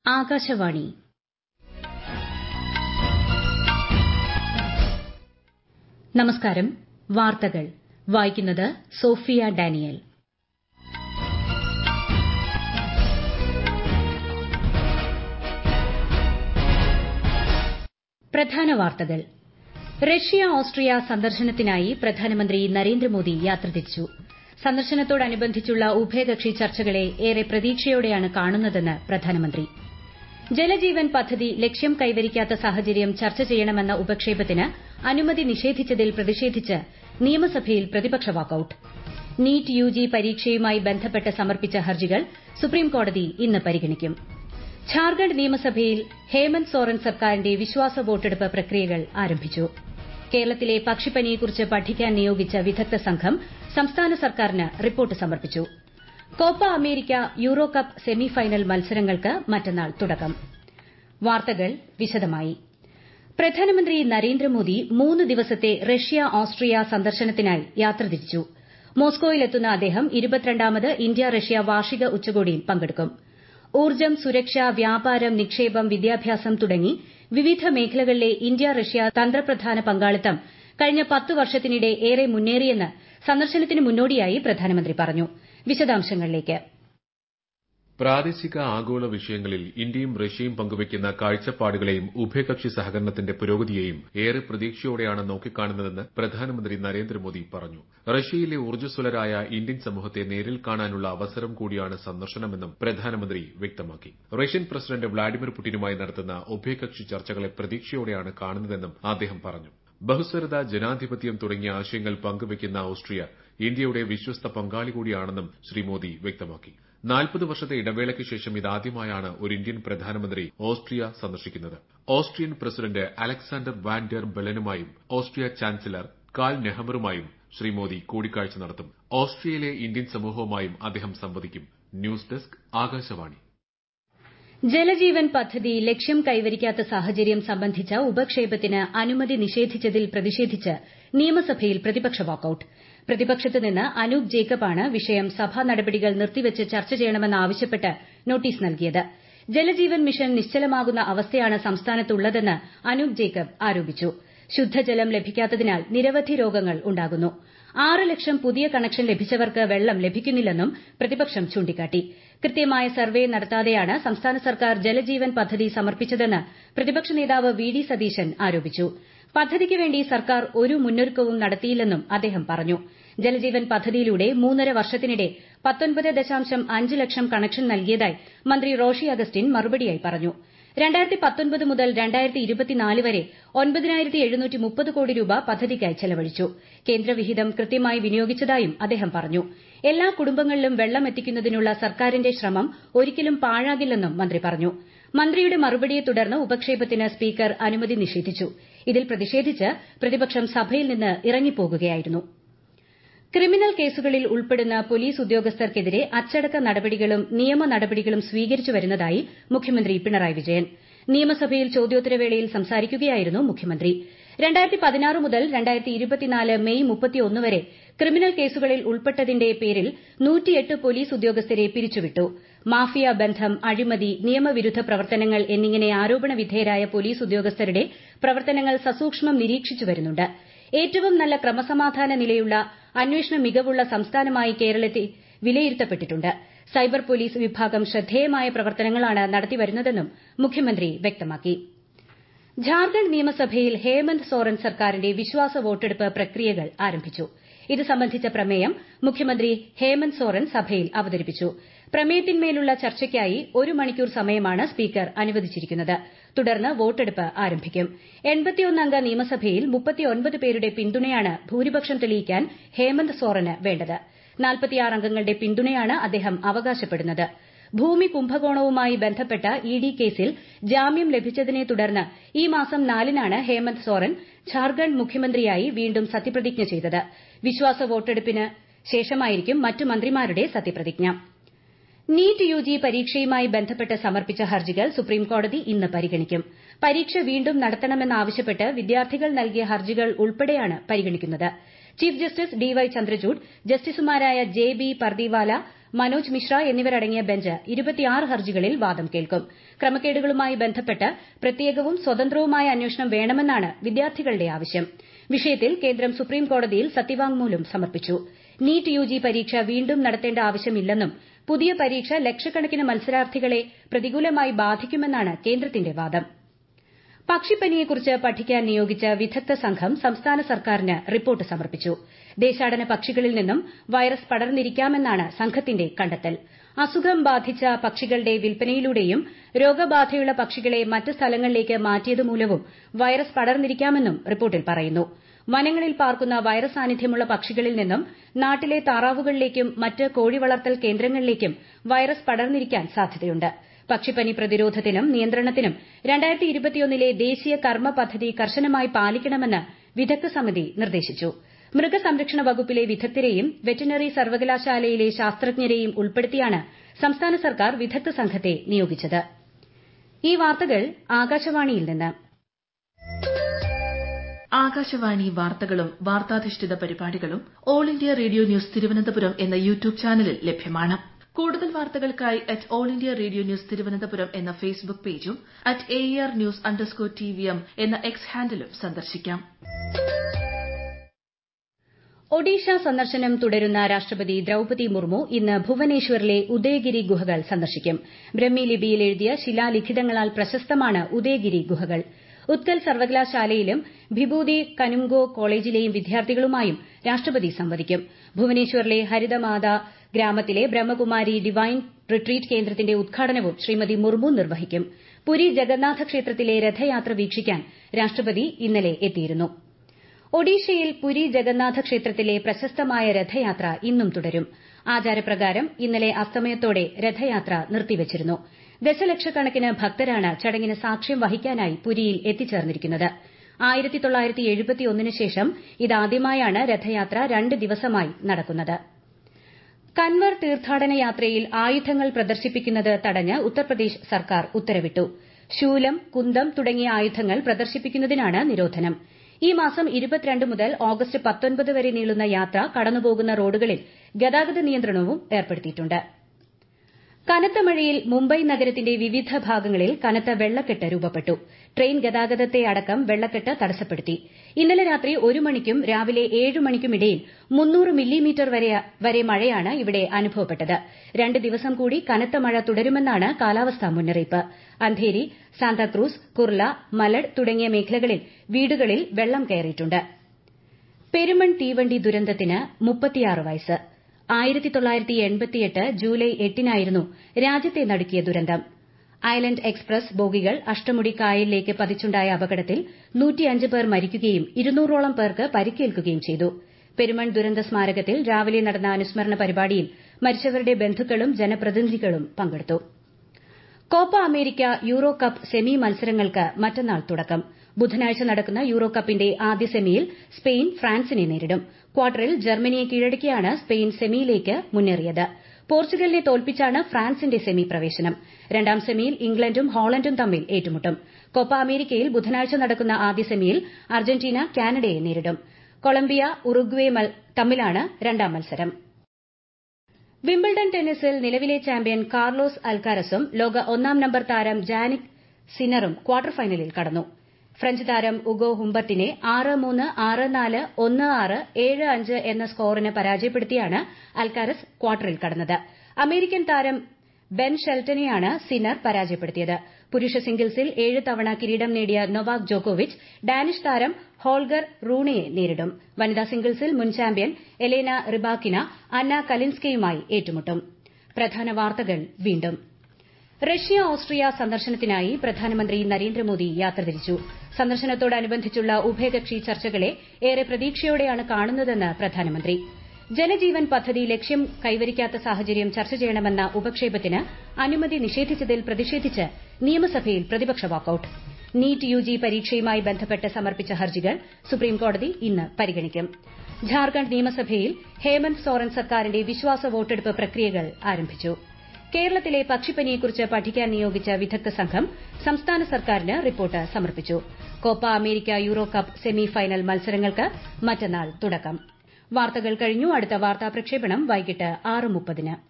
ആകാശവാണി നമസ്കാരം വാർത്തകൾ വായിക്കുന്നത് സോഫിയ ഡാനിയൽ പ്രധാന വാർത്തകൾ റഷ്യ ഓസ്ട്രിയ സന്ദർശനത്തിനായി പ്രധാനമന്ത്രി നരേന്ദ്രമോദി യാത്ര തിരിച്ചു സന്ദർശനത്തോടനുബന്ധിച്ചുള്ള ഉഭയകക്ഷി ചർച്ചകളെ ഏറെ പ്രതീക്ഷയോടെയാണ് കാണുന്നതെന്ന് പ്രധാനമന്ത്രി ജലജീവൻ പദ്ധതി ലക്ഷ്യം കൈവരിക്കാത്ത സാഹചര്യം ചർച്ച ചെയ്യണമെന്ന ഉപക്ഷേപത്തിന് അനുമതി നിഷേധിച്ചതിൽ പ്രതിഷേധിച്ച് നിയമസഭയിൽ പ്രതിപക്ഷ വാക്കൌട്ട് നീറ്റ് യുജി പരീക്ഷയുമായി ബന്ധപ്പെട്ട് സമർപ്പിച്ച ഹർജികൾ സുപ്രീംകോടതി ഇന്ന് പരിഗണിക്കും ഝാർഖണ്ഡ് നിയമസഭയിൽ ഹേമന്ത് സോറൻ സർക്കാരിന്റെ വിശ്വാസ വോട്ടെടുപ്പ് പ്രക്രിയകൾ ആരംഭിച്ചു കേരളത്തിലെ പക്ഷിപ്പനിയെക്കുറിച്ച് പഠിക്കാൻ നിയോഗിച്ച വിദഗ്ധ സംഘം സംസ്ഥാന സർക്കാരിന് റിപ്പോർട്ട് സമർപ്പിച്ചു Copa America Euro Cup semi final മത്സരങ്ങൾക്ക് മറ്റന്നാൾ തുടക്കം വാർത്തകൾ വിശദമായി പ്രധാനമന്ത്രി നരേന്ദ്രമോദി മൂന്ന് ദിവസത്തെ റഷ്യ ഓസ്ട്രിയ സന്ദർശനത്തിനായി യാത്ര തിരിച്ചു മോസ്കോയിലെത്തുന്ന അദ്ദേഹം ഇരുപത്തിരണ്ടാമത് ഇന്ത്യ റഷ്യ വാർഷിക ഉച്ചകോടിയിൽ പങ്കെടുക്കും ഊർജ്ജം സുരക്ഷ വ്യാപാരം നിക്ഷേപം വിദ്യാഭ്യാസം തുടങ്ങി വിവിധ മേഖലകളിലെ ഇന്ത്യ റഷ്യ തന്ത്രപ്രധാന പങ്കാളിത്തം കഴിഞ്ഞ പത്ത് വർഷത്തിനിടെ ഏറെ മുന്നേറിയെന്ന് സന്ദർശനത്തിന് മുന്നോടിയായി പ്രധാനമന്ത്രി പറഞ്ഞു വിശദാംശങ്ങളിലേക്ക് പ്രാദേശിക ആഗോള വിഷയങ്ങളിൽ ഇന്ത്യയും റഷ്യയും പങ്കുവയ്ക്കുന്ന കാഴ്ചപ്പാടുകളെയും ഉഭയകക്ഷി സഹകരണത്തിന്റെ പുരോഗതിയെയും ഏറെ പ്രതീക്ഷയോടെയാണ് നോക്കിക്കാണുന്നതെന്ന് പ്രധാനമന്ത്രി നരേന്ദ്രമോദി പറഞ്ഞു റഷ്യയിലെ ഊർജ്ജസ്വലരായ ഇന്ത്യൻ സമൂഹത്തെ നേരിൽ കാണാനുള്ള അവസരം കൂടിയാണ് സന്ദർശനമെന്നും പ്രധാനമന്ത്രി വ്യക്തമാക്കി റഷ്യൻ പ്രസിഡന്റ് വ്ളാഡിമിർ പുടിനുമായി നടത്തുന്ന ഉഭയകക്ഷി ചർച്ചകളെ പ്രതീക്ഷയോടെയാണ് കാണുന്നതെന്നും അദ്ദേഹം പറഞ്ഞു ബഹുസ്വരത ജനാധിപത്യം തുടങ്ങിയ ആശയങ്ങൾ പങ്കുവയ്ക്കുന്ന ഓസ്ട്രിയ ഇന്ത്യയുടെ വിശ്വസ്ത പങ്കാളി കൂടിയാണെന്നും ശ്രീ മോദി വ്യക്തമാക്കി നാൽപ്പത് വർഷത്തെ ഇടവേളയ്ക്ക് ശേഷം ഇതാദ്യമായാണ് ഒരു ഇന്ത്യൻ പ്രധാനമന്ത്രി ഓസ്ട്രിയ സന്ദർശിക്കുന്നത് Austrian president Alexander Van der ബെലനുമായും ഓസ്ട്രിയ ചാൻസലർ കാൽ നെഹമറുമായും ശ്രീ മോദി കൂടിക്കാഴ്ച നടത്തും ഓസ്ട്രിയയിലെ ഇന്ത്യൻ സമൂഹവുമായും അദ്ദേഹം സംവദിക്കും ന്യൂസ് ഡെസ്ക് ആകാശവാണി ജലജീവൻ പദ്ധതി ലക്ഷ്യം കൈവരിക്കാത്ത സാഹചര്യം സംബന്ധിച്ച ഉപക്ഷേപത്തിന് അനുമതി നിഷേധിച്ചതിൽ പ്രതിഷേധിച്ച് നിയമസഭയിൽ പ്രതിപക്ഷ വാക്കൌട്ട് പ്രതിപക്ഷത്ത് നിന്ന് അനൂപ് ജേക്കബാണ് വിഷയം സഭാ നടപടികൾ നിർത്തിവച്ച് ചർച്ച ചെയ്യണമെന്നാവശ്യപ്പെട്ട് നോട്ടീസ് നൽകിയത് ജലജീവൻ മിഷൻ നിശ്ചലമാകുന്ന അവസ്ഥയാണ് സംസ്ഥാനത്തുള്ളതെന്ന് അനൂപ് ജേക്കബ് ആരോപിച്ചു ശുദ്ധജലം ലഭിക്കാത്തതിനാൽ നിരവധി രോഗങ്ങൾ ഉണ്ടാകുന്നു ആറ് ലക്ഷം പുതിയ കണക്ഷൻ ലഭിച്ചവർക്ക് വെള്ളം ലഭിക്കുന്നില്ലെന്നും പ്രതിപക്ഷം ചൂണ്ടിക്കാട്ടി കൃത്യമായ സർവേ നടത്താതെയാണ് സംസ്ഥാന സർക്കാർ ജലജീവൻ പദ്ധതി സമർപ്പിച്ചതെന്ന് പ്രതിപക്ഷ നേതാവ് വി ഡി സതീശൻ ആരോപിച്ചു പദ്ധതിക്ക് വേണ്ടി സർക്കാർ ഒരു മുന്നൊരുക്കവും നടത്തിയില്ലെന്നും അദ്ദേഹം പറഞ്ഞു ജലജീവൻ പദ്ധതിയിലൂടെ മൂന്നര വർഷത്തിനിടെ പത്തൊൻപത് ദശാംശം അഞ്ച് ലക്ഷം കണക്ഷൻ നൽകിയതായി മന്ത്രി റോഷി അഗസ്റ്റിൻ മറുപടിയായി പറഞ്ഞു രണ്ടായിരത്തി പത്തൊൻപത് മുതൽ രണ്ടായിരത്തി ഇരുപത്തിനാല് വരെ ഒൻപതിനായിരത്തി എഴുന്നൂറ്റി മുപ്പത് കോടി രൂപ പദ്ധതിക്കായി ചെലവഴിച്ചു കേന്ദ്രവിഹിതം കൃത്യമായി വിനിയോഗിച്ചതായും അദ്ദേഹം പറഞ്ഞു എല്ലാ കുടുംബങ്ങളിലും വെള്ളം എത്തിക്കുന്നതിനുള്ള സർക്കാരിന്റെ ശ്രമം ഒരിക്കലും പാഴാകില്ലെന്നും മന്ത്രി പറഞ്ഞു മന്ത്രിയുടെ മറുപടിയെ തുടർന്ന് ഉപക്ഷേപത്തിന് സ്പീക്കർ അനുമതി നിഷേധിച്ചു ഇതിൽ പ്രതിഷേധിച്ച് പ്രതിപക്ഷം സഭയിൽ നിന്ന് ഇറങ്ങിപ്പോകുകയായിരുന്നു ക്രിമിനൽ കേസുകളിൽ ഉൾപ്പെടുന്ന പോലീസ് ഉദ്യോഗസ്ഥർക്കെതിരെ അച്ചടക്ക നടപടികളും നിയമ നടപടികളും സ്വീകരിച്ചു വരുന്നതായി മുഖ്യമന്ത്രി പിണറായി വിജയൻ നിയമസഭയിൽ ചോദ്യോത്തരവേളയിൽ സംസാരിക്കുകയായിരുന്നു മുഖ്യമന്ത്രി മുതൽ മെയ് വരെ ക്രിമിനൽ കേസുകളിൽ ഉൾപ്പെട്ടതിന്റെ പേരിൽ പോലീസ് ഉദ്യോഗസ്ഥരെ പിരിച്ചുവിട്ടു മാഫിയ ബന്ധം അഴിമതി നിയമവിരുദ്ധ പ്രവർത്തനങ്ങൾ എന്നിങ്ങനെ ആരോപണ വിധേയരായ പോലീസ് ഉദ്യോഗസ്ഥരുടെ പ്രവർത്തനങ്ങൾ സസൂക്ഷ്മം നിരീക്ഷിച്ചു വരുന്നുണ്ട് ഏറ്റവും നല്ല ക്രമസമാധാന നിലയുള്ള അന്വേഷണ മികവുള്ള സംസ്ഥാനമായി കേരളത്തെ വിലയിരുത്തപ്പെട്ടിട്ടുണ്ട് സൈബർ പോലീസ് വിഭാഗം ശ്രദ്ധേയമായ പ്രവർത്തനങ്ങളാണ് നടത്തിവരുന്നതെന്നും മുഖ്യമന്ത്രി വ്യക്തമാക്കി ഝാർഖണ്ഡ് നിയമസഭയിൽ ഹേമന്ത് സോറൻ സർക്കാരിന്റെ വിശ്വാസ വോട്ടെടുപ്പ് പ്രക്രിയകൾ ആരംഭിച്ചു ഇത് സംബന്ധിച്ച പ്രമേയം മുഖ്യമന്ത്രി ഹേമന്ത് സോറൻ സഭയിൽ അവതരിപ്പിച്ചു പ്രമേയത്തിന്മേലുള്ള ചർച്ചയ്ക്കായി ഒരു മണിക്കൂർ സമയമാണ് സ്പീക്കർ അനുവദിച്ചിരിക്കുന്നത് തുടർന്ന് വോട്ടെടുപ്പ് ആരംഭിക്കും അംഗ നിയമസഭയിൽ പേരുടെ പിന്തുണയാണ് ഭൂരിപക്ഷം തെളിയിക്കാൻ ഹേമന്ത് സോറന് വേണ്ടത് അംഗങ്ങളുടെ പിന്തുണയാണ് അദ്ദേഹം അവകാശപ്പെടുന്നത് ഭൂമി കുംഭകോണവുമായി ബന്ധപ്പെട്ട ഇ ഡി കേസിൽ ജാമ്യം ലഭിച്ചതിനെ തുടർന്ന് ഈ മാസം നാലിനാണ് ഹേമന്ത് സോറൻ ഝാർഖണ്ഡ് മുഖ്യമന്ത്രിയായി വീണ്ടും സത്യപ്രതിജ്ഞ ചെയ്തത് വിശ്വാസ വോട്ടെടുപ്പിന് ശേഷമായിരിക്കും മറ്റ് മന്ത്രിമാരുടെ സത്യപ്രതിജ്ഞ നീറ്റ് യുജി പരീക്ഷയുമായി ബന്ധപ്പെട്ട് സമർപ്പിച്ച ഹർജികൾ സുപ്രീംകോടതി ഇന്ന് പരിഗണിക്കും പരീക്ഷ വീണ്ടും നടത്തണമെന്നാവശ്യപ്പെട്ട് വിദ്യാർത്ഥികൾ നൽകിയ ഹർജികൾ ഉൾപ്പെടെയാണ് പരിഗണിക്കുന്നത് chief justice D Y Chandrachud ജസ്റ്റിസുമാരായ ജെ ബി പർദിവാല മനോജ് മിശ്ര എന്നിവരടങ്ങിയ ബെഞ്ച് ഇരുപത്തിയാറ് ഹർജികളിൽ വാദം കേൾക്കും ക്രമക്കേടുകളുമായി ബന്ധപ്പെട്ട് പ്രത്യേകവും സ്വതന്ത്രവുമായ അന്വേഷണം വേണമെന്നാണ് വിദ്യാർത്ഥികളുടെ ആവശ്യം വിഷയത്തിൽ കേന്ദ്രം സുപ്രീം കോടതിയിൽ സത്യവാങ്മൂലം സമർപ്പിച്ചു നീറ്റ് യുജി പരീക്ഷ വീണ്ടും നടത്തേണ്ട ആവശ്യമില്ലെന്നും പുതിയ പരീക്ഷ ലക്ഷക്കണക്കിന് മത്സരാർത്ഥികളെ പ്രതികൂലമായി ബാധിക്കുമെന്നാണ് കേന്ദ്രത്തിന്റെ വാദം പക്ഷിപ്പനിയെക്കുറിച്ച് പഠിക്കാൻ നിയോഗിച്ച വിദഗ്ധ സംഘം സംസ്ഥാന സർക്കാരിന് റിപ്പോർട്ട് സമർപ്പിച്ചു ദേശാടന പക്ഷികളിൽ നിന്നും വൈറസ് പടർന്നിരിക്കാമെന്നാണ് സംഘത്തിന്റെ കണ്ടെത്തൽ അസുഖം ബാധിച്ച പക്ഷികളുടെ വിൽപ്പനയിലൂടെയും രോഗബാധയുള്ള പക്ഷികളെ മറ്റ് സ്ഥലങ്ങളിലേക്ക് മാറ്റിയതുമൂലവും വൈറസ് പടർന്നിരിക്കാമെന്നും റിപ്പോർട്ടിൽ പറയുന്നു വനങ്ങളിൽ പാർക്കുന്ന വൈറസ് സാന്നിധ്യമുള്ള പക്ഷികളിൽ നിന്നും നാട്ടിലെ താറാവുകളിലേക്കും മറ്റ് കോഴി വളർത്തൽ കേന്ദ്രങ്ങളിലേക്കും വൈറസ് പടർന്നിരിക്കാൻ സാധ്യതയുണ്ട് പക്ഷിപ്പനി പ്രതിരോധത്തിനും നിയന്ത്രണത്തിനും ലെ ദേശീയ കർമ്മ പദ്ധതി കർശനമായി പാലിക്കണമെന്ന് വിദഗ്ധ സമിതി നിർദ്ദേശിച്ചു മൃഗസംരക്ഷണ വകുപ്പിലെ വിദഗ്ധരെയും വെറ്ററിനറി സർവകലാശാലയിലെ ശാസ്ത്രജ്ഞരെയും ഉൾപ്പെടുത്തിയാണ് സംസ്ഥാന സർക്കാർ വിദഗ്ധ സംഘത്തെ നിയോഗിച്ചത് ഈ വാർത്തകൾ ആകാശവാണിയിൽ നിന്ന് ആകാശവാണി വാർത്തകളും വാർത്താധിഷ്ഠിത പരിപാടികളും All India Radio News Thiruvananthapuram എന്ന യൂട്യൂബ് ചാനലിൽ ലഭ്യമാണ് കൂടുതൽ വാർത്തകൾക്കായി at All India Radio News Thiruvananthapuram എന്ന ഫേസ്ബുക്ക് പേജും at A R news underscore T V M എന്ന എക്സ് ഹാൻഡിലും സന്ദർശിക്കാം ഒഡീഷ സന്ദർശനം തുടരുന്ന രാഷ്ട്രപതി ദ്രൌപതി മുർമു ഇന്ന് ഭുവനേശ്വറിലെ ഉദയഗിരി ഗുഹകൾ സന്ദർശിക്കും ബ്രഹ്മി ലിപിയിൽ എഴുതിയ ശിലാലിഖിതങ്ങളാൽ പ്രശസ്തമാണ് ഉദയഗിരി ഗുഹകൾ ഉത്കൽ സർവകലാശാലയിലും ഭിബൂതി കനുംഗോ കോളേജിലെയും വിദ്യാർത്ഥികളുമായും രാഷ്ട്രപതി സംവദിക്കും ഭുവനേശ്വറിലെ ഹരിതമാത ഗ്രാമത്തിലെ ബ്രഹ്മകുമാരി ഡിവൈൻ റിട്രീറ്റ് കേന്ദ്രത്തിന്റെ ഉദ്ഘാടനവും ശ്രീമതി മുർമു നിർവഹിക്കും പുരി ജഗന്നാഥ ക്ഷേത്രത്തിലെ രഥയാത്ര വീക്ഷിക്കാൻ രാഷ്ട്രപതി ഇന്നലെ എത്തിയിരുന്നു ഒഡീഷയിൽ പുരി ജഗന്നാഥ ക്ഷേത്രത്തിലെ പ്രശസ്തമായ രഥയാത്ര ഇന്നും തുടരും ആചാരപ്രകാരം ഇന്നലെ അസ്തമയത്തോടെ രഥയാത്ര നിർത്തിവച്ചിരുന്നു ദശലക്ഷക്കണക്കിന് ഭക്തരാണ് ചടങ്ങിന് സാക്ഷ്യം വഹിക്കാനായി പുരിയിൽ എത്തിച്ചേർന്നിരിക്കുന്നത് ന് ശേഷം ഇതാദ്യമായാണ് രഥയാത്ര രണ്ട് ദിവസമായി നടക്കുന്നത് കൻവർ തീർത്ഥാടന യാത്രയിൽ ആയുധങ്ങൾ പ്രദർശിപ്പിക്കുന്നത് തടഞ്ഞ് ഉത്തർപ്രദേശ് സർക്കാർ ഉത്തരവിട്ടു ശൂലം കുന്തം തുടങ്ങിയ ആയുധങ്ങൾ പ്രദർശിപ്പിക്കുന്നതിനാണ് നിരോധനം ഈ മാസം മുതൽ ഓഗസ്റ്റ് വരെ നീളുന്ന യാത്ര കടന്നുപോകുന്ന റോഡുകളിൽ ഗതാഗത നിയന്ത്രണവും ഏർപ്പെടുത്തിയിട്ടുണ്ട് കനത്ത മഴയിൽ മുംബൈ നഗരത്തിന്റെ വിവിധ ഭാഗങ്ങളിൽ കനത്ത വെള്ളക്കെട്ട് രൂപപ്പെട്ടു ട്രെയിൻ ഗതാഗതത്തെ അടക്കം വെള്ളക്കെട്ട് തടസ്സപ്പെടുത്തി ഇന്നലെ രാത്രി ഒരു മണിക്കും രാവിലെ ഏഴ് മണിക്കുമിടയിൽ മുന്നൂറ് മില്ലിമീറ്റർ വരെ മഴയാണ് ഇവിടെ അനുഭവപ്പെട്ടത് രണ്ട് ദിവസം കൂടി കനത്ത മഴ തുടരുമെന്നാണ് കാലാവസ്ഥാ മുന്നറിയിപ്പ് അന്ധേരി സാന്താക്രൂസ് കുർല മലഡ് തുടങ്ങിയ മേഖലകളിൽ വീടുകളിൽ വെള്ളം കയറിയിട്ടുണ്ട് പെരുമൺ തീവണ്ടി ദുരന്തത്തിന് മുപ്പത്തിയാറ് വയസ്സ് ജൂലൈ എട്ടിനായിരുന്നു രാജ്യത്തെ നടുക്കിയ ദുരന്തം ഐലന്റ് എക്സ്പ്രസ് ബോഗികൾ അഷ്ടമുടി കായലിലേക്ക് പതിച്ചുണ്ടായ അപകടത്തിൽ പേർ മരിക്കുകയും ഇരുന്നൂറോളം പേർക്ക് പരിക്കേൽക്കുകയും ചെയ്തു പെരുമൺ ദുരന്ത സ്മാരകത്തിൽ രാവിലെ നടന്ന അനുസ്മരണ പരിപാടിയിൽ മരിച്ചവരുടെ ബന്ധുക്കളും ജനപ്രതിനിധികളും പങ്കെടുത്തു Copa America Euro Cup semi മത്സരങ്ങൾക്ക് മറ്റന്നാൾ തുടക്കം ബുധനാഴ്ച നടക്കുന്ന യൂറോ കപ്പിന്റെ ആദ്യ സെമിയിൽ സ്പെയിൻ ഫ്രാൻസിനെ നേരിടും ക്വാർട്ടറിൽ ജർമ്മനിയെ കീഴടക്കിയാണ് സ്പെയിൻ സെമിയിലേക്ക് മുന്നേറിയത് പോർച്ചുഗലിനെ തോൽപ്പിച്ചാണ് ഫ്രാൻസിന്റെ സെമി പ്രവേശനം രണ്ടാം സെമിയിൽ ഇംഗ്ലണ്ടും ഹോളണ്ടും തമ്മിൽ ഏറ്റുമുട്ടും കോപ്പ അമേരിക്കയിൽ ബുധനാഴ്ച നടക്കുന്ന ആദ്യ സെമിയിൽ അർജന്റീന കാനഡയെ നേരിടും കൊളംബിയ ഉറുഗ്വേ തമ്മിലാണ് രണ്ടാം മത്സരം വിംബിൾഡൺ ടെന്നീസിൽ നിലവിലെ ചാമ്പ്യൻ കാർലോസ് അൽക്കാരസും ലോക ഒന്നാം നമ്പർ താരം ജാനിക് സിന്നറും ക്വാർട്ടർ ഫൈനലിൽ കടന്നു ഫ്രഞ്ച് താരം ഉഗോ ഹുംബർട്ടിനെ ആറ് മൂന്ന് ആറ് നാല് ഒന്ന് ആറ് ഏഴ് അഞ്ച് എന്ന സ്കോറിന് പരാജയപ്പെടുത്തിയാണ് അൽക്കാരസ് ക്വാർട്ടറിൽ കടന്നത് അമേരിക്കൻ താരം ബെൻ ഷെൽറ്റനെയാണ് സിന്നർ പരാജയപ്പെടുത്തിയത് പുരുഷ സിംഗിൾസിൽ ഏഴ് തവണ കിരീടം നേടിയ നൊവാക് ജോക്കോവിച്ച് ഡാനിഷ് താരം ഹോൾഗർ റൂണയെ നേരിടും വനിതാ സിംഗിൾസിൽ മുൻ ചാമ്പ്യൻ എലേന റിബാക്കിന അന്ന കലിൻസ്കയുമായി ഏറ്റുമുട്ടും പ്രധാന വാർത്തകൾ വീണ്ടും റഷ്യ ഓസ്ട്രിയ സന്ദർശനത്തിനായി പ്രധാനമന്ത്രി നരേന്ദ്രമോദി യാത്ര തിരിച്ചു സന്ദർശനത്തോടനുബന്ധിച്ചുള്ള ഉഭയകക്ഷി ചർച്ചകളെ ഏറെ പ്രതീക്ഷയോടെയാണ് കാണുന്നതെന്ന് പ്രധാനമന്ത്രി ജലജീവൻ പദ്ധതി ലക്ഷ്യം കൈവരിക്കാത്ത സാഹചര്യം ചർച്ച ചെയ്യണമെന്ന ഉപക്ഷേപത്തിന് അനുമതി നിഷേധിച്ചതിൽ പ്രതിഷേധിച്ച് നിയമസഭയിൽ പ്രതിപക്ഷ വാക്കൌട്ട് നീറ്റ് യുജി പരീക്ഷയുമായി ബന്ധപ്പെട്ട് സമർപ്പിച്ച ഹർജികൾ സുപ്രീംകോടതി ഇന്ന് പരിഗണിക്കും ഝാർഖണ്ഡ് നിയമസഭയിൽ ഹേമന്ത് സോറൻ സർക്കാരിന്റെ വിശ്വാസ വോട്ടെടുപ്പ് പ്രക്രിയകൾ ആരംഭിച്ചു കേരളത്തിലെ പക്ഷിപ്പനിയെക്കുറിച്ച് പഠിക്കാൻ നിയോഗിച്ച വിദഗ്ധ സംഘം സംസ്ഥാന സർക്കാരിന് റിപ്പോർട്ട് സമർപ്പിച്ചു Copa America Euro Cup semi final മത്സരങ്ങൾക്ക് മറ്റന്നാൾ തുടക്കം വാർത്തകൾ കഴിഞ്ഞു അടുത്ത വാർത്താ പ്രക്ഷേപണം വൈകിട്ട് ആറ് മുപ്പതിന്